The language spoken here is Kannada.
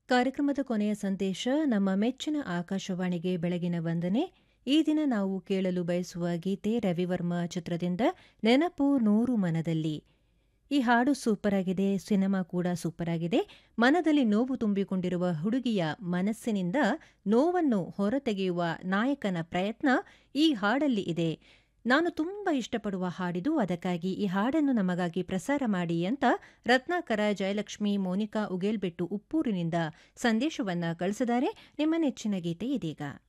ಕಾರ್ಯಕ್ರಮದ ಕೊನೆಯ ಸಂದೇಶ ನಮ್ಮ ಮೆಚ್ಚಿನ ಆಕಾಶವಾಣಿಗೆ ಬೆಳಗಿನ ವಂದನೆ ಈ ದಿನ ನಾವು ಕೇಳಲು ಬಯಸುವ ಗೀತೆ ರವಿವರ್ಮ ಚಿತ್ರದಿಂದ ನೆನಪು ನೂರು ಮನದಲ್ಲಿ ಈ ಹಾಡು ಸೂಪರ್ ಆಗಿದೆ ಸಿನಿಮಾ ಕೂಡ ಸೂಪರ್ ಆಗಿದೆ ಮನದಲ್ಲಿ ನೋವು ತುಂಬಿಕೊಂಡಿರುವ ಹುಡುಗಿಯ ಮನಸ್ಸಿನಿಂದ ನೋವನ್ನು ಹೊರತೆಗೆಯುವ ನಾಯಕನ ಪ್ರಯತ್ನ ಈ ಹಾಡಲ್ಲಿ ಇದೆ ನಾನು ತುಂಬಾ ಇಷ್ಟಪಡುವ ಹಾಡಿದು ಅದಕ್ಕಾಗಿ ಈ ಹಾಡನ್ನು ನಮಗಾಗಿ ಪ್ರಸಾರ ಮಾಡಿ ಅಂತ ರತ್ನಾಕರ ಜಯಲಕ್ಷ್ಮಿ ಮೋನಿಕಾ ಉಗೇಲ್ಬೆಟ್ಟು ಉಪ್ಪೂರಿನಿಂದ ಸಂದೇಶವನ್ನ ಕಳಿಸಿದ್ದಾರೆ ನಿಮ್ಮ ನೆಚ್ಚಿನ ಗೀತೆ ಇದೀಗ